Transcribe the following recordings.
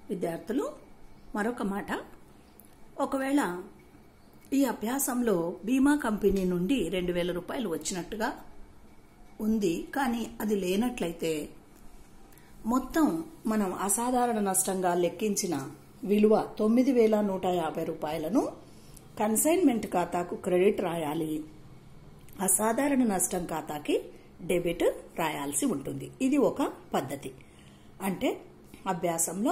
విద్యార్థులు మరొక మాట ఒకవేళ ఈ అభ్యాసంలో బీమా కంపెనీ నుండి రెండు వేల రూపాయలు వచ్చినట్టుగా ఉంది కానీ అది లేనట్లయితే మొత్తం మనం అసాధారణ నష్టంగా లెక్కించిన విలువ తొమ్మిది వేల నూట యాభై రూపాయలను కన్సైన్మెంట్ ఖాతాకు క్రెడిట్ రాయాలి అసాధారణ నష్టం ఖాతాకి డెబిట్ రాయాల్సి ఉంటుంది ఇది ఒక పద్ధతి అంటే అభ్యాసంలో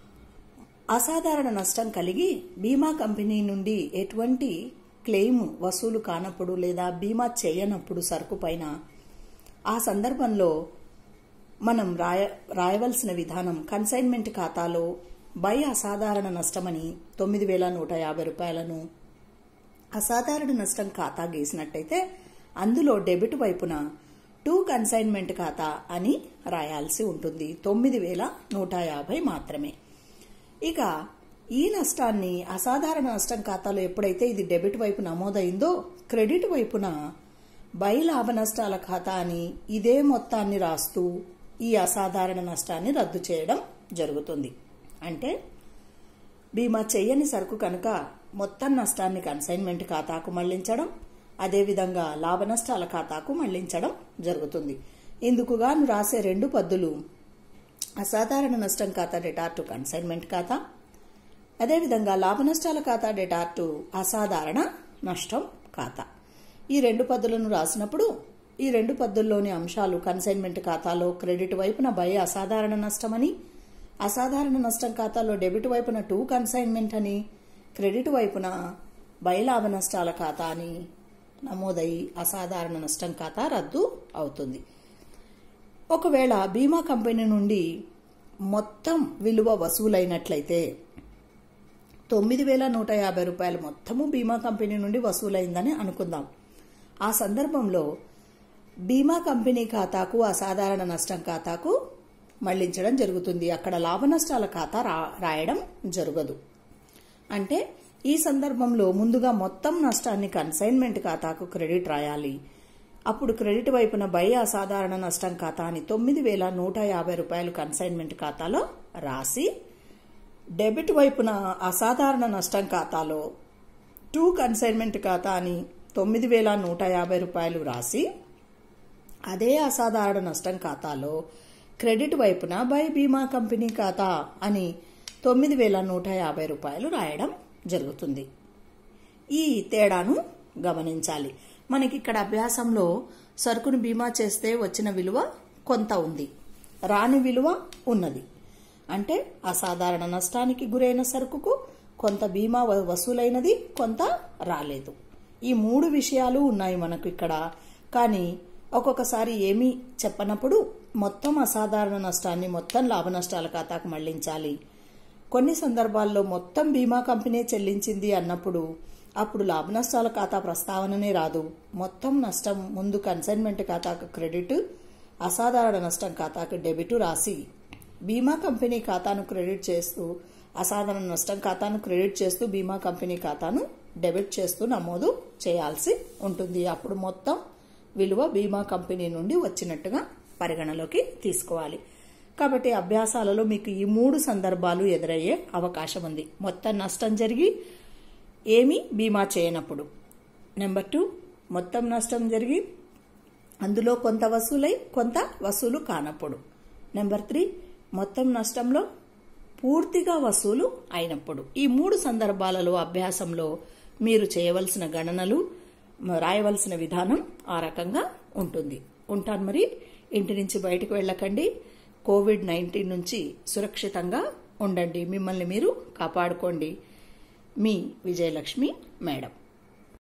అసాధారణ నష్టం కలిగి బీమా కంపెనీ నుండి ఎటువంటి క్లెయిమ్ వసూలు కానప్పుడు లేదా బీమా చేయనప్పుడు సరుకు పైన ఆ సందర్భంలో మనం రాయ రాయవలసిన విధానం కన్సైన్మెంట్ ఖాతాలో బై అసాధారణ నష్టమని తొమ్మిది వేల నూట యాభై రూపాయలను అసాధారణ నష్టం ఖాతా గీసినట్టయితే అందులో డెబిట్ వైపున టూ కన్సైన్మెంట్ ఖాతా అని రాయాల్సి ఉంటుంది తొమ్మిది వేల నూట యాభై మాత్రమే ఇక ఈ నష్టాన్ని అసాధారణ నష్టం ఖాతాలో ఎప్పుడైతే ఇది డెబిట్ వైపు నమోదైందో క్రెడిట్ వైపున బై లాభ నష్టాల ఖాతా అని ఇదే మొత్తాన్ని రాస్తూ ఈ అసాధారణ నష్టాన్ని రద్దు చేయడం జరుగుతుంది అంటే బీమా చేయని సరుకు కనుక మొత్తం నష్టాన్ని కన్సైన్మెంట్ ఖాతాకు మళ్లించడం అదేవిధంగా లాభ నష్టాల ఖాతాకు మళ్లించడం జరుగుతుంది ఇందుకుగాను రాసే రెండు పద్దులు అసాధారణ నష్టం ఖాతా డెటార్ టు కన్సైన్మెంట్ ఖాతా అదేవిధంగా లాభ నష్టాల ఖాతా డెటార్ టు అసాధారణ నష్టం ఖాతా ఈ రెండు పద్దులను రాసినప్పుడు ఈ రెండు పద్దుల్లోని అంశాలు కన్సైన్మెంట్ ఖాతాలో క్రెడిట్ వైపున బై అసాధారణ నష్టమని అసాధారణ నష్టం ఖాతాలో డెబిట్ వైపున టూ కన్సైన్మెంట్ అని క్రెడిట్ వైపున బై లాభ నష్టాల ఖాతా అని నమోదై అసాధారణ నష్టం ఖాతా రద్దు అవుతుంది ఒకవేళ బీమా కంపెనీ నుండి మొత్తం విలువ వసూలైనట్లయితే తొమ్మిది వేల నూట యాభై రూపాయలు మొత్తము బీమా కంపెనీ నుండి వసూలైందని అనుకుందాం ఆ సందర్భంలో బీమా కంపెనీ ఖాతాకు అసాధారణ నష్టం ఖాతాకు మళ్లించడం జరుగుతుంది అక్కడ లాభ నష్టాల ఖాతా రా రాయడం జరగదు అంటే ఈ సందర్భంలో ముందుగా మొత్తం నష్టాన్ని కన్సైన్మెంట్ ఖాతాకు క్రెడిట్ రాయాలి అప్పుడు క్రెడిట్ వైపున బై అసాధారణ నష్టం ఖాతా అని తొమ్మిది వేల నూట యాభై రూపాయలు కన్సైన్మెంట్ ఖాతాలో రాసి డెబిట్ వైపున అసాధారణ నష్టం ఖాతాలో టూ కన్సైన్మెంట్ ఖాతా అని తొమ్మిది వేల నూట యాభై రూపాయలు రాసి అదే అసాధారణ నష్టం ఖాతాలో క్రెడిట్ వైపున బై బీమా కంపెనీ ఖాతా అని తొమ్మిది వేల నూట యాభై రూపాయలు రాయడం జరుగుతుంది ఈ తేడాను గమనించాలి మనకి ఇక్కడ అభ్యాసంలో సరుకును బీమా చేస్తే వచ్చిన విలువ కొంత ఉంది రాని విలువ ఉన్నది అంటే అసాధారణ నష్టానికి గురైన సరుకుకు కొంత బీమా వసూలైనది కొంత రాలేదు ఈ మూడు విషయాలు ఉన్నాయి మనకు ఇక్కడ కానీ ఒక్కొక్కసారి ఏమీ చెప్పనప్పుడు మొత్తం అసాధారణ నష్టాన్ని మొత్తం లాభ నష్టాల ఖాతాకు మళ్లించాలి కొన్ని సందర్భాల్లో మొత్తం బీమా కంపెనీ చెల్లించింది అన్నప్పుడు అప్పుడు లాభ నష్టాల ఖాతా ప్రస్తావననే రాదు మొత్తం నష్టం ముందు కన్సైన్మెంట్ ఖాతాకు క్రెడిట్ అసాధారణ నష్టం ఖాతాకు డెబిట్ రాసి బీమా కంపెనీ ఖాతాను క్రెడిట్ చేస్తూ అసాధారణ నష్టం ఖాతాను క్రెడిట్ చేస్తూ బీమా కంపెనీ ఖాతాను డెబిట్ చేస్తూ నమోదు చేయాల్సి ఉంటుంది అప్పుడు మొత్తం విలువ బీమా కంపెనీ నుండి వచ్చినట్టుగా పరిగణలోకి తీసుకోవాలి కాబట్టి అభ్యాసాలలో మీకు ఈ మూడు సందర్భాలు ఎదురయ్యే అవకాశం ఉంది మొత్తం నష్టం జరిగి ఏమీ బీమా చేయనప్పుడు నెంబర్ టూ మొత్తం నష్టం జరిగి అందులో కొంత వసూలై కొంత వసూలు కానప్పుడు నెంబర్ త్రీ మొత్తం నష్టంలో పూర్తిగా వసూలు అయినప్పుడు ఈ మూడు సందర్భాలలో అభ్యాసంలో మీరు చేయవలసిన గణనలు రాయవలసిన విధానం ఆ రకంగా ఉంటుంది ఉంటాను మరి ఇంటి నుంచి బయటకు వెళ్ళకండి కోవిడ్ నైన్టీన్ నుంచి సురక్షితంగా ఉండండి మిమ్మల్ని మీరు కాపాడుకోండి మీ విజయలక్ష్మి మేడం